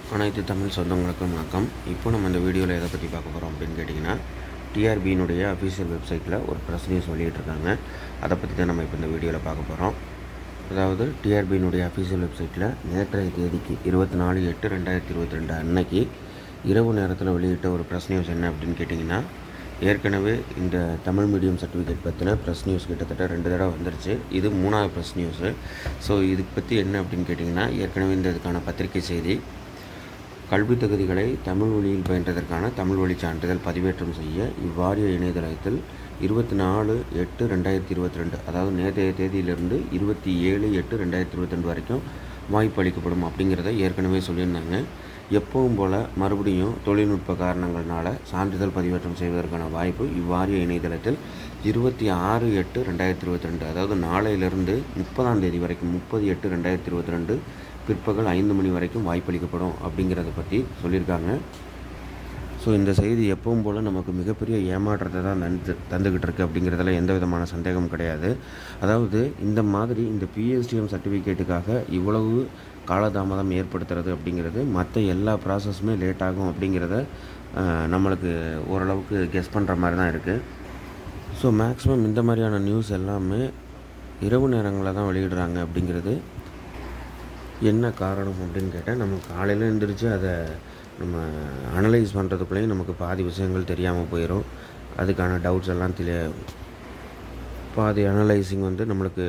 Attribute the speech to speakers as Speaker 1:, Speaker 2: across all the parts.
Speaker 1: அனைத்து தமிழ் சொந்தங்களுக்கும் வணக்கம் இப்போ நம்ம இந்த வீடியோவில் எதை பற்றி பார்க்க போகிறோம் அப்படின்னு கேட்டிங்கன்னா டிஆர்பியினுடைய அஃபீஷியல் வெப்சைட்டில் ஒரு ப்ரெஸ் நியூஸ் வெளியிட்டிருக்காங்க அதை பற்றி தான் நம்ம இப்போ இந்த வீடியோவில் பார்க்க போகிறோம் அதாவது டிஆர்பியினுடைய அஃபீஷியல் வெப்சைட்டில் நேற்றைய தேதிக்கு இருபத்தி நாலு எட்டு ரெண்டாயிரத்தி இருபத்தி ரெண்டு அன்னைக்கு இரவு நேரத்தில் வெளியிட்ட ஒரு ப்ரெஸ் நியூஸ் என்ன அப்படின்னு கேட்டிங்கன்னா ஏற்கனவே இந்த தமிழ் மீடியம் சர்டிஃபிகேட் பற்றின ப்ரெஸ் நியூஸ் கிட்டத்தட்ட ரெண்டு தடவை வந்துருச்சு இது மூணாவது ப்ரெஸ் நியூஸு ஸோ இதுக்கு பற்றி என்ன அப்படின்னு கேட்டிங்கன்னா ஏற்கனவே இந்த இதுக்கான பத்திரிகை செய்தி கல்வி தகுதிகளை தமிழ் வழியில் பயின்றதற்கான தமிழ் வழி சான்றிதழ் பதிவேற்றம் செய்ய இவ்வாரிய இணையதளத்தில் இருபத்தி நாலு எட்டு ரெண்டாயிரத்தி இருபத்தி ரெண்டு அதாவது நேற்றைய தேதியிலிருந்து இருபத்தி ஏழு எட்டு ரெண்டாயிரத்தி இருபத்தி ரெண்டு வரைக்கும் வாய்ப்பு அளிக்கப்படும் அப்படிங்கிறத ஏற்கனவே சொல்லியிருந்தாங்க எப்பவும் போல் மறுபடியும் தொழில்நுட்ப காரணங்கள்னால சான்றிதழ் பதிவேற்றம் செய்வதற்கான வாய்ப்பு இவ்வாரிய இணையதளத்தில் இருபத்தி ஆறு எட்டு ரெண்டாயிரத்தி இருபத்தி ரெண்டு அதாவது நாளையிலிருந்து முப்பதாம் தேதி வரைக்கும் முப்பது எட்டு ரெண்டாயிரத்தி இருபத்தி ரெண்டு பிற்பகல் ஐந்து மணி வரைக்கும் வாய்ப்பளிக்கப்படும் அப்படிங்கிறத பற்றி சொல்லியிருக்காங்க ஸோ இந்த செய்தி எப்பவும் போல் நமக்கு மிகப்பெரிய ஏமாற்றத்தை தான் தந்து தந்துக்கிட்டு இருக்கு அப்படிங்கிறதுல எந்த விதமான சந்தேகம் கிடையாது அதாவது இந்த மாதிரி இந்த பிஎஸ்டிஎம் சர்டிஃபிகேட்டுக்காக இவ்வளவு காலதாமதம் ஏற்படுத்துறது அப்படிங்கிறது மற்ற எல்லா ப்ராசஸுமே லேட் ஆகும் அப்படிங்கிறத அஹ், நம்மளுக்கு ஓரளவுக்கு கெஸ் பண்ணுற மாதிரி தான் இருக்குது ஸோ மேக்ஸிமம் இந்த மாதிரியான நியூஸ் எல்லாமே இரவு நேரங்களில் தான் வெளியிடுறாங்க அப்படிங்கிறது என்ன காரணம் அப்படின்னு கேட்டால் நம்ம காலையில் எழுந்திரிச்சு அதை நம்ம அனலைஸ் பண்ணுறதுக்குள்ளேயும் நமக்கு பாதி விஷயங்கள் தெரியாமல் போயிடும் அதுக்கான டவுட்ஸ் எல்லாம் தெரிய பாதி அனலைசிங் வந்து நம்மளுக்கு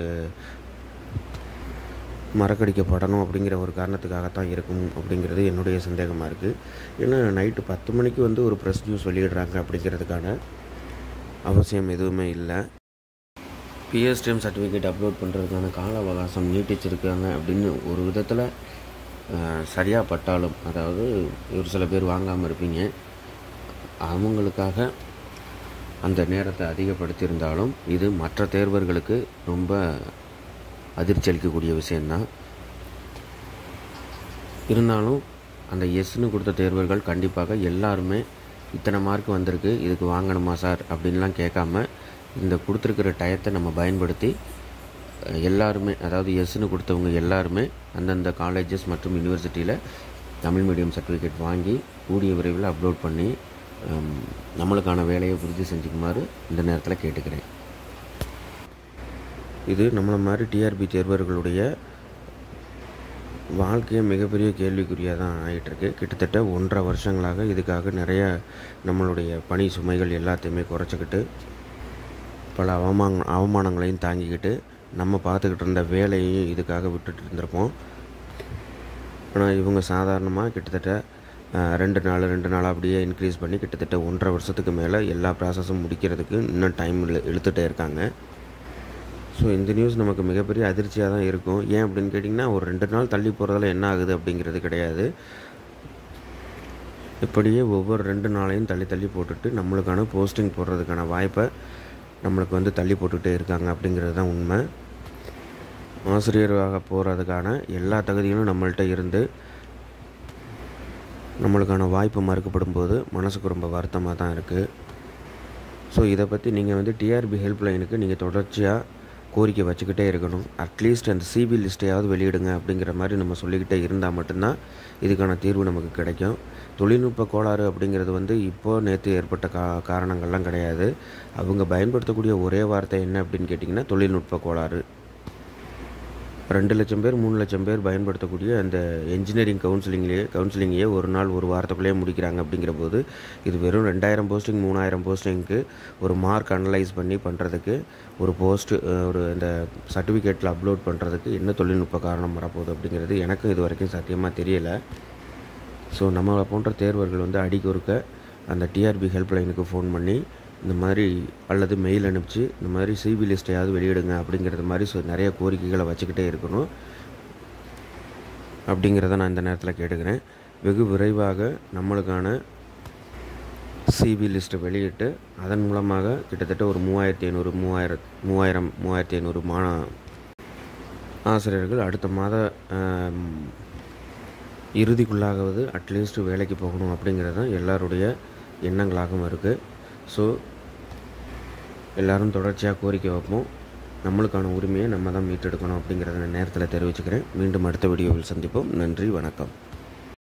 Speaker 1: மறக்கடிக்கப்படணும் அப்படிங்கிற ஒரு காரணத்துக்காகத்தான் இருக்கும் அப்படிங்கிறது என்னுடைய சந்தேகமாக இருக்குது ஏன்னா நைட்டு பத்து மணிக்கு வந்து ஒரு ப்ரெஸ் நியூஸ் வெளியிடுறாங்க அப்படிங்கிறதுக்கான அவசியம் எதுவுமே இல்லை பிஎஸ்டிஎம் சர்டிஃபிகேட் அப்லோட் பண்ணுறதுக்கான கால அவகாசம் நீட்டிச்சிருக்காங்க அப்படின்னு ஒரு விதத்தில் சரியாக பட்டாலும் அதாவது ஒரு சில பேர் வாங்காமல் இருப்பீங்க அவங்களுக்காக அந்த நேரத்தை அதிகப்படுத்தியிருந்தாலும் இது மற்ற தேர்வர்களுக்கு ரொம்ப அதிர்ச்சி அளிக்கக்கூடிய விஷயந்தான் இருந்தாலும் அந்த எஸ்ன்னு கொடுத்த தேர்வர்கள் கண்டிப்பாக எல்லாருமே இத்தனை மார்க் வந்திருக்கு இதுக்கு வாங்கணுமா சார் அப்படின்லாம் கேட்காம இந்த கொடுத்துருக்கிற டயத்தை நம்ம பயன்படுத்தி அஹ், எல்லாருமே அதாவது எஸ்ன்னு கொடுத்தவங்க எல்லாருமே அந்தந்த காலேஜஸ் மற்றும் யூனிவர்சிட்டியில் தமிழ் மீடியம் சர்டிஃபிகேட் வாங்கி கூடிய விரைவில் அப்லோட் பண்ணி ஹம், நம்மளுக்கான வேலையை உறுதி செஞ்சுக்குமாறு இந்த நேரத்தில் கேட்டுக்கிறேன் இது நம்மளை மாதிரி டிஆர்பி தேர்வர்களுடைய வாழ்க்கையை மிகப்பெரிய கேள்விக்குறியாக தான் ஆகிட்டுருக்கு கிட்டத்தட்ட ஒன்றரை வருஷங்களாக இதுக்காக நிறைய நம்மளுடைய பணி சுமைகள் எல்லாத்தையுமே குறைச்சிக்கிட்டு பல அவமான அவமானங்களையும் தாங்கிக்கிட்டு நம்ம பார்த்துக்கிட்டு இருந்த வேலையையும் இதுக்காக விட்டுட்டு இருந்திருப்போம் ஆனால் இவங்க சாதாரணமாக கிட்டத்தட்ட அஹ், ரெண்டு நாள் ரெண்டு நாள் அப்படியே இன்க்ரீஸ் பண்ணி கிட்டத்தட்ட ஒன்றரை வருஷத்துக்கு மேலே எல்லா ப்ராசஸும் முடிக்கிறதுக்கு இன்னும் டைம் இழுத்துட்டே இருக்காங்க ஸோ இந்த நியூஸ் நமக்கு மிகப்பெரிய அதிர்ச்சியாக தான் இருக்கும் ஏன் அப்படின்னு கேட்டிங்கன்னா ஒரு ரெண்டு நாள் தள்ளி போகிறதால என்ன ஆகுது அப்படிங்கிறது கிடையாது இப்படியே ஒவ்வொரு ரெண்டு நாளையும் தள்ளி தள்ளி போட்டுட்டு நம்மளுக்கான போஸ்டிங் போடுறதுக்கான வாய்ப்பை நம்மளுக்கு வந்து தள்ளி போட்டுகிட்டே இருக்காங்க அப்படிங்கிறது தான் உண்மை ஆசிரியராக போகிறதுக்கான எல்லா தகுதிகளும் நம்மள்ட்ட இருந்து நம்மளுக்கான வாய்ப்பு மறுக்கப்படும் போது மனசுக்கு ரொம்ப வருத்தமாக தான் இருக்குது ஸோ இதை பற்றி நீங்கள் வந்து டிஆர்பி ஹெல்ப்லைனுக்கு நீங்கள் தொடர்ச்சியாக கோரிக்கை வச்சுக்கிட்டே இருக்கணும் அட்லீஸ்ட் அந்த சிபி லிஸ்ட்டையாவது வெளியிடுங்க அப்படிங்கிற மாதிரி நம்ம சொல்லிக்கிட்டே இருந்தால் மட்டும்தான் இதுக்கான தீர்வு நமக்கு கிடைக்கும் தொழில்நுட்ப கோளாறு அப்படிங்கிறது வந்து இப்போ நேற்று ஏற்பட்ட கா காரணங்கள்லாம் கிடையாது அவங்க பயன்படுத்தக்கூடிய ஒரே வார்த்தை என்ன அப்படின்னு கேட்டிங்கன்னா தொழில்நுட்ப கோளாறு ரெண்டு லட்சம் பேர் மூணு லட்சம் பேர் பயன்படுத்தக்கூடிய அந்த என்ஜினியரிங் கவுன்சிலிங்லேயே கவுன்சிலிங்கையே ஒரு நாள் ஒரு வாரத்துக்குள்ளேயே முடிக்கிறாங்க அப்படிங்கிற போது இது வெறும் ரெண்டாயிரம் போஸ்டிங் மூணாயிரம் போஸ்டிங்க்கு ஒரு மார்க் அனலைஸ் பண்ணி பண்ணுறதுக்கு ஒரு போஸ்ட் ஒரு இந்த சர்டிஃபிகேட்டில் அப்லோட் பண்ணுறதுக்கு என்ன தொழில்நுட்ப காரணம் வரப்போகுது அப்படிங்கிறது எனக்கும் இது வரைக்கும் சத்தியமாக தெரியலை ஸோ நம்மளை போன்ற தேர்வர்கள் வந்து அடிக்கொருக்க அந்த டிஆர்பி ஹெல்ப்லைனுக்கு ஃபோன் பண்ணி இந்த மாதிரி அல்லது மெயில் அனுப்பிச்சு இந்த மாதிரி சிபி லிஸ்ட்டையாவது வெளியிடுங்க அப்படிங்கிறது மாதிரி ஸோ நிறைய கோரிக்கைகளை வச்சுக்கிட்டே இருக்கணும் அப்படிங்கிறத நான் இந்த நேரத்தில் கேட்டுக்கிறேன் வெகு விரைவாக நம்மளுக்கான சிபி லிஸ்ட்டை வெளியிட்டு அதன் மூலமாக கிட்டத்தட்ட ஒரு மூவாயிரத்தி ஐநூறு மூவாயிரம் மூவாயிரம் மூவாயிரத்தி ஐநூறு மாண ஆசிரியர்கள் அடுத்த மாத ஆம், இறுதிக்குள்ளாகவது அட்லீஸ்ட் வேலைக்கு போகணும் அப்படிங்கிறது தான் எல்லாருடைய எண்ணங்களாகவும் இருக்குது ஸோ எல்லாரும் தொடர்ச்சியாக கோரிக்கை வைப்போம் நம்மளுக்கான உரிமையை நம்ம தான் மீட்டெடுக்கணும் அப்படிங்கிறத நான் நேரத்தில் தெரிவிச்சுக்கிறேன் மீண்டும் அடுத்த வீடியோவில் சந்திப்போம் நன்றி வணக்கம்